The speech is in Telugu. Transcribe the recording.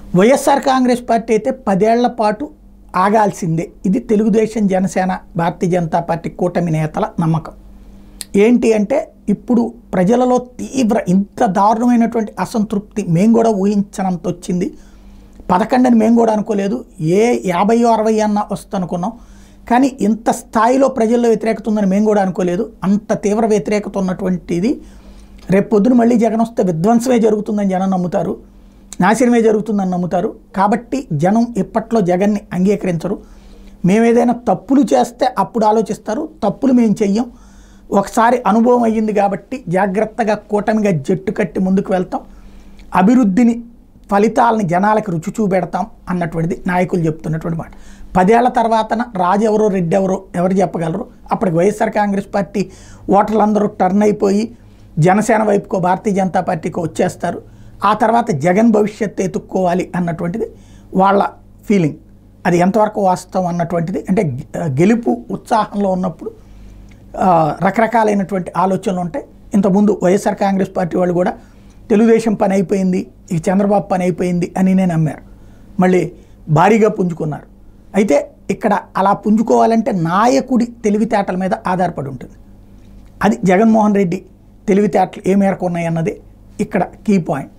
వైఎస్ఆర్ కాంగ్రెస్ పార్టీ అయితే పదేళ్ల పాటు ఆగాల్సిందే ఇది తెలుగుదేశం జనసేన భారతీయ జనతా పార్టీ కూటమి నేతల నమ్మకం ఏంటి అంటే ఇప్పుడు ప్రజలలో తీవ్ర ఇంత దారుణమైనటువంటి అసంతృప్తి మేము కూడా ఊహించనంత వచ్చింది పదకొండని మేము కూడా అనుకోలేదు ఏ యాభైయో అరవై అన్న వస్తనుకున్నాం కానీ ఇంత స్థాయిలో ప్రజల్లో వ్యతిరేకత ఉందని మేము కూడా అనుకోలేదు అంత తీవ్ర వ్యతిరేకత ఉన్నటువంటిది రేపు పొద్దున మళ్ళీ జగన్ వస్తే విధ్వంసమే జరుగుతుందని జనం నమ్ముతారు నాశనమే జరుగుతుందని నమ్ముతారు కాబట్టి జనం ఇప్పట్లో జగన్ని అంగీకరించరు మేము ఏదైనా తప్పులు చేస్తే అప్పుడు ఆలోచిస్తారు తప్పులు మేము చెయ్యం ఒకసారి అనుభవం అయ్యింది కాబట్టి జాగ్రత్తగా కూటమిగా జట్టు కట్టి ముందుకు వెళ్తాం అభివృద్ధిని ఫలితాలని జనాలకు రుచి చూపెడతాం అన్నటువంటిది నాయకులు చెప్తున్నటువంటి మాట పదేళ్ల తర్వాతన రాజు ఎవరో రెడ్డి ఎవరో ఎవరు చెప్పగలరు అప్పటికి వైఎస్ఆర్ కాంగ్రెస్ పార్టీ ఓటర్లందరూ టర్న్ అయిపోయి జనసేన వైపుకో భారతీయ జనతా పార్టీకి వచ్చేస్తారు ఆ తర్వాత జగన్ భవిష్యత్తు ఎత్తుక్కోవాలి అన్నటువంటిది వాళ్ళ ఫీలింగ్ అది ఎంతవరకు వాస్తవం అన్నటువంటిది అంటే గె- గెలుపు ఉత్సాహంలో ఉన్నప్పుడు ఆ, రకరకాలైనటువంటి ఆలోచనలు ఉంటాయి ఇంతకుముందు వైఎస్ఆర్ కాంగ్రెస్ పార్టీ వాళ్ళు కూడా తెలుగుదేశం పని అయిపోయింది ఇక చంద్రబాబు పని అయిపోయింది అని నేను నమ్మారు మళ్ళీ భారీగా పుంజుకున్నారు అయితే ఇక్కడ అలా పుంజుకోవాలంటే నాయకుడి తెలివితేటల మీద ఆధారపడి ఉంటుంది అది జగన్మోహన్ రెడ్డి తెలివితేటలు ఏ మేరకు ఉన్నాయన్నది ఇక్కడ కీ పాయింట్